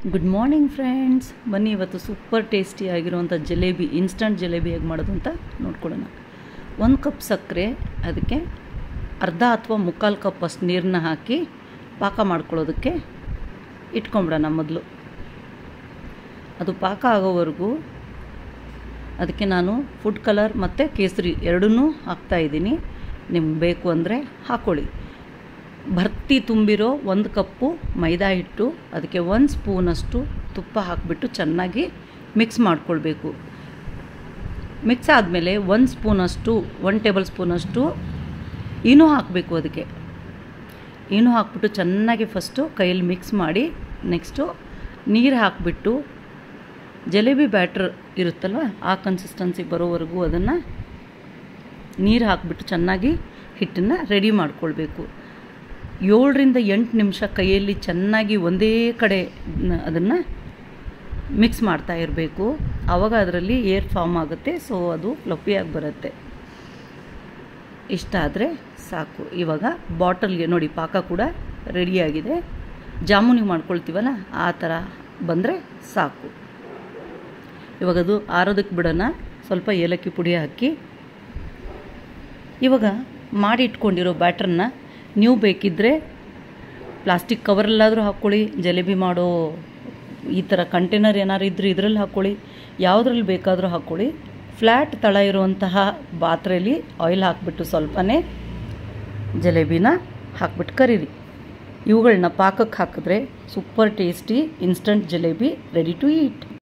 good morning friends ಬನ್ನಿ ಇವತ್ತು super tasty ಆಗಿರುವಂಥ ಜಲೇಬಿ ಇನ್ಸ್ಟಂಟ್ ಜಲೇಬಿ ಹೇಗೆ ಮಾಡೋದು ಅಂತ ನೋಡ್ಕೊಳ್ಳೋಣ ಒಂದು ಕಪ್ ಸಕ್ಕರೆ ಅದಕ್ಕೆ ಅರ್ಧ ಅಥವಾ ಮುಕ್ಕಾಲು ಕಪ್ ಅಷ್ಟು ನೀರನ್ನ ಹಾಕಿ ಪಾಕ ಮಾಡ್ಕೊಳ್ಳೋದಕ್ಕೆ ಇಟ್ಕೊಂಬಿಡೋಣ ಮೊದಲು ಅದು ಪಾಕ ಆಗೋವರೆಗೂ ಅದಕ್ಕೆ ನಾನು ಫುಡ್ ಕಲರ್ ಮತ್ತು ಕೇಸರಿ ಎರಡನ್ನೂ ಹಾಕ್ತಾಯಿದ್ದೀನಿ ನಿಮ್ಗೆ ಬೇಕು ಅಂದರೆ ಹಾಕ್ಕೊಳ್ಳಿ ಭರ್ತಿ ತುಂಬಿರೋ ಒಂದು ಕಪ್ಪು ಮೈದಾ ಹಿಟ್ಟು ಅದಕ್ಕೆ ಒಂದು ಸ್ಪೂನಷ್ಟು ತುಪ್ಪ ಹಾಕಿಬಿಟ್ಟು ಚೆನ್ನಾಗಿ ಮಿಕ್ಸ್ ಮಾಡ್ಕೊಳ್ಬೇಕು ಮಿಕ್ಸ್ ಆದಮೇಲೆ ಒಂದು ಸ್ಪೂನಷ್ಟು ಒನ್ ಟೇಬಲ್ ಸ್ಪೂನಷ್ಟು ಈನೂ ಹಾಕಬೇಕು ಅದಕ್ಕೆ ಈನೂ ಹಾಕ್ಬಿಟ್ಟು ಚೆನ್ನಾಗಿ ಫಸ್ಟು ಕೈಯಲ್ಲಿ ಮಿಕ್ಸ್ ಮಾಡಿ ನೆಕ್ಸ್ಟು ನೀರು ಹಾಕಿಬಿಟ್ಟು ಜಲೇಬಿ ಬ್ಯಾಟ್ರ್ ಇರುತ್ತಲ್ವ ಆ ಕನ್ಸಿಸ್ಟೆನ್ಸಿ ಬರೋವರೆಗೂ ಅದನ್ನು ನೀರು ಹಾಕಿಬಿಟ್ಟು ಚೆನ್ನಾಗಿ ಹಿಟ್ಟನ್ನು ರೆಡಿ ಮಾಡ್ಕೊಳ್ಬೇಕು ಏಳರಿಂದ ಎಂಟು ನಿಮಿಷ ಕೈಯಲ್ಲಿ ಚೆನ್ನಾಗಿ ಒಂದೇ ಕಡೆ ಅದನ್ನು ಮಿಕ್ಸ್ ಮಾಡ್ತಾ ಇರಬೇಕು ಆವಾಗ ಅದರಲ್ಲಿ ಏರ್ ಫಾರ್ಮ್ ಆಗುತ್ತೆ ಸೊ ಅದು ಫ್ಲಫಿಯಾಗಿ ಬರುತ್ತೆ ಇಷ್ಟ ಆದರೆ ಸಾಕು ಇವಾಗ ಬಾಟಲ್ಗೆ ನೋಡಿ ಪಾಕ ಕೂಡ ರೆಡಿಯಾಗಿದೆ ಜಾಮೂನಿಗೆ ಮಾಡ್ಕೊಳ್ತೀವಲ್ಲ ಆ ಥರ ಬಂದರೆ ಸಾಕು ಇವಾಗ ಅದು ಆರೋದಕ್ಕೆ ಬಿಡೋಣ ಸ್ವಲ್ಪ ಏಲಕ್ಕಿ ಪುಡಿ ಹಾಕಿ ಇವಾಗ ಮಾಡಿ ಇಟ್ಕೊಂಡಿರೋ ಬ್ಯಾಟ್ರನ್ನ ನೀವು ಬೇಕಿದ್ದರೆ ಪ್ಲಾಸ್ಟಿಕ್ ಕವರಲ್ಲಾದರೂ ಹಾಕ್ಕೊಳ್ಳಿ ಜಲೇಬಿ ಮಾಡೋ ಈ ಥರ ಕಂಟೈನರ್ ಏನಾದ್ರು ಇದ್ದರೆ ಇದರಲ್ಲಿ ಹಾಕ್ಕೊಳ್ಳಿ ಯಾವುದ್ರಲ್ಲಿ ಬೇಕಾದರೂ ಹಾಕ್ಕೊಳ್ಳಿ ಫ್ಲ್ಯಾಟ್ ತಳ ಇರುವಂತಹ ಪಾತ್ರೆಯಲ್ಲಿ ಆಯಿಲ್ ಹಾಕಿಬಿಟ್ಟು ಸ್ವಲ್ಪನೇ ಜಲೇಬಿನ ಹಾಕ್ಬಿಟ್ಟು ಕರೀರಿ ಇವುಗಳನ್ನ ಪಾಕಕ್ಕೆ ಹಾಕಿದ್ರೆ super tasty instant jalebi ready to heat